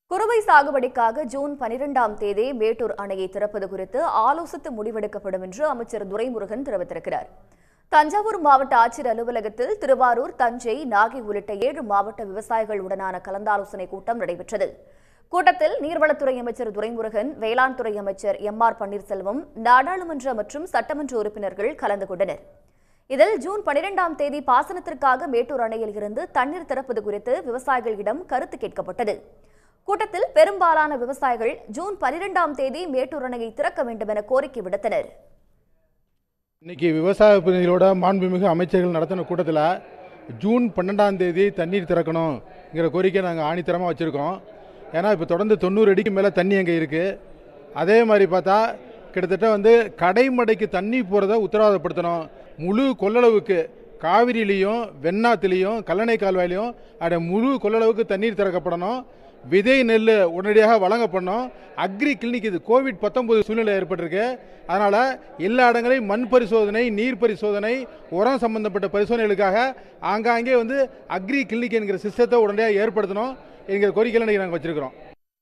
குறுவை சாகுபடிக்காக ஜூன் பனிரெண்டாம் தேதி மேட்டூர் அணையை திறப்பது குறித்து ஆலோசித்து முடிவெடுக்கப்படும் என்று அமைச்சர் துரைமுருகன் தெரிவித்திருக்கிறார் தஞ்சாவூர் மாவட்ட ஆட்சியர் அலுவலகத்தில் திருவாரூர் தஞ்சை நாகை உள்ளிட்ட ஏழு மாவட்ட விவசாயிகளுடனான கலந்தாலோசனை கூட்டம் நடைபெற்றது கூட்டத்தில் நீர்வளத்துறை அமைச்சர் துரைமுருகன் வேளாண் துறை அமைச்சர் எம் ஆர் பன்னீர்செல்வம் நாடாளுமன்ற மற்றும் சட்டமன்ற உறுப்பினர்கள் கலந்து கொண்டனர் இதில் ஜூன் பனிரெண்டாம் தேதி பாசனத்திற்காக மேட்டூர் அணையில் இருந்து தண்ணீர் திறப்பது குறித்து விவசாயிகளிடம் கருத்து கேட்கப்பட்டது கூட்டத்தில் பெரும்பாலான விவசாயிகள் ஜூன் பனிரெண்டாம் தேதி மேட்டூர் அணையை திறக்க வேண்டும் என கோரிக்கை விடுத்தனர் இன்னைக்கு விவசாய பிரதிநிதிகளோட மாண்புமிகு அமைச்சர்கள் நடத்தின கூட்டத்தில் ஜூன் பன்னெண்டாம் தேதி தண்ணீர் திறக்கணுங்கிற கோரிக்கை நாங்கள் ஆணித்தரமாக வச்சுருக்கோம் ஏன்னா இப்போ தொடர்ந்து தொண்ணூறு அடிக்கு மேலே தண்ணி அங்கே இருக்குது அதே மாதிரி பார்த்தா கிட்டத்தட்ட வந்து கடைமடைக்கு தண்ணி போகிறத உத்தரவாதப்படுத்தணும் முழு கொள்ளளவுக்கு காவிரியிலையும் வெண்ணாத்துலேயும் கல்லணை கால்வாயிலையும் அட முழு கொள்ளளவுக்கு தண்ணீர் திறக்கப்படணும் விதை நெல் உடனடியாக வழங்கப்படணும் அக்ரி கிளினிக் இது கோவிட் பத்தொன்பது சூழ்நிலை ஏற்பட்டிருக்கு அதனால் எல்லா இடங்களையும் மண் பரிசோதனை நீர் பரிசோதனை உரம் சம்பந்தப்பட்ட பரிசோதனைகளுக்காக ஆங்காங்கே வந்து அக்ரி கிளினிக் என்கிற சிஸ்டத்தை உடனடியாக ஏற்படுத்தணும் என்கிற கோரிக்கையில் இன்றைக்கி நாங்கள் வச்சுருக்கிறோம்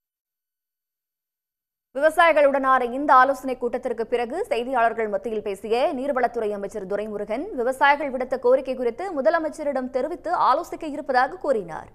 விவசாயிகளுடனான இந்த ஆலோசனை கூட்டத்திற்கு பிறகு செய்தியாளர்கள் மத்தியில் பேசிய நீர்வளத்துறை அமைச்சர் துரைமுருகன் விவசாயிகள் விடுத்த கோரிக்கை குறித்து முதலமைச்சரிடம் தெரிவித்து ஆலோசிக்க இருப்பதாக கூறினார்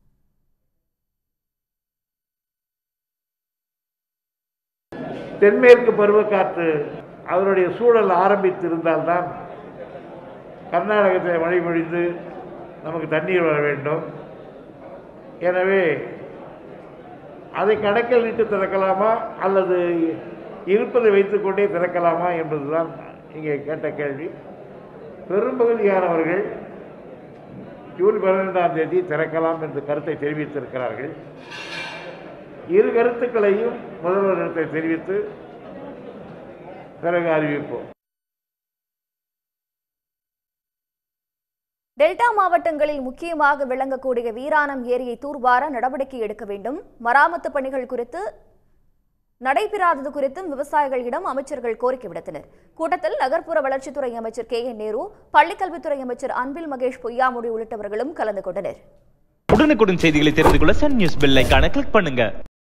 தென்மேற்கு பருவக்காற்று அதனுடைய சூழல் ஆரம்பித்திருந்தால்தான் கர்நாடகத்தில் மழை பொழிந்து நமக்கு தண்ணீர் வர வேண்டும் எனவே அதை கணக்கில் நீட்டு திறக்கலாமா அல்லது இருப்பதை வைத்துக்கொண்டே திறக்கலாமா என்பதுதான் இங்கே கேட்ட கேள்வி பெரும்பகுதியானவர்கள் ஜூன் பன்னிரெண்டாம் தேதி திறக்கலாம் என்று கருத்தை தெரிவித்திருக்கிறார்கள் இரு கருத்துக்களையும் முதல்வரிடத்தை தெரிவித்து பிறகு அறிவிப்போம் டெல்டா மாவட்டங்களில் முக்கியமாக விளங்கக்கூடிய வீராணம் ஏரியை தூர்வார நடவடிக்கை எடுக்க வேண்டும் மராமத்து பணிகள் குறித்து நடைபெறாதது குறித்தும் விவசாயிகளிடம் அமைச்சர்கள் கோரிக்கை விடுத்தனர் கூட்டத்தில் நகர்ப்புற வளர்ச்சித்துறை அமைச்சர் கே என் நேரு பள்ளிக்கல்வித்துறை அமைச்சர் அன்பில் மகேஷ் பொய்யாமொழி உள்ளிட்டவர்களும் கலந்து கொண்டனர் உடனுக்குடன் செய்திகளை தெரிந்து கொள்ள சன் நியூஸ் பெல் ஐகானை கிளிக் பண்ணுங்க